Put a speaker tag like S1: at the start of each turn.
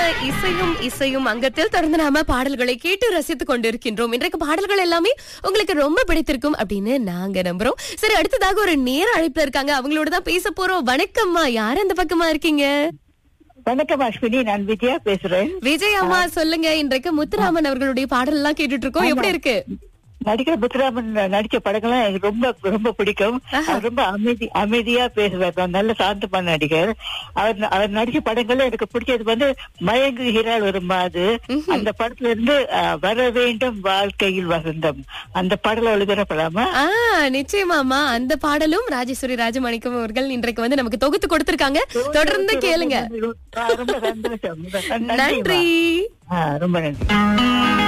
S1: இசையும் இசையும் அங்கத்தில் தொடர்ந்து நாம பாடல்களை கேட்டு ரசித்துக் கொண்டிருக்கின்றோம் இன்றைக்கு பாடல்கள் எல்லாமே உங்களுக்கு ரொம்ப பிடித்திருக்கும் அப்படின்னு நாங்க நம்புறோம் சரி அடுத்ததாக ஒரு நேர அழைப்புல இருக்காங்க அவங்களோட தான் பேச போறோம் வணக்கம்மா யார் அந்த பக்கமா இருக்கீங்க
S2: வணக்கம் அஸ்வினி நான் விஜயா பேசுறேன்
S1: விஜய் அம்மா சொல்லுங்க இன்றைக்கு முத்துராமன் அவர்களுடைய பாடல் எல்லாம் கேட்டுட்டு இருக்கோம் எப்படி இருக்கு
S2: நடிகர் முத்துராமன் நடிச்ச படங்கள்லாம் எனக்கு ரொம்ப ரொம்ப பிடிக்கும் அவர் ரொம்ப அமைதி அமைதியா பேசுவார் நான் நல்ல சாந்தமான நடிகர் அவர் அவர் நடிச்ச படங்கள்ல எனக்கு பிடிச்சது வந்து மயங்குகிறாள் ஒரு மாது அந்த படத்துல இருந்து அஹ், வர வேண்டும் வாழ்க்கையில் வசந்தம் அந்த பாடல ஒளிபரப்பலாமா
S1: ஆ நிச்சயமாமா அந்த பாடலும் ராஜேஸ்வரி ராஜமாணிக்கம் அவர்கள் இன்றைக்கு வந்து நமக்கு தொகுத்து கொடுத்திருக்காங்க தொடர்ந்து கேளுங்க
S2: ஆ, ரொம்ப சந்தோஷம்
S1: நன்றி
S2: ஆ, ரொம்ப நன்றி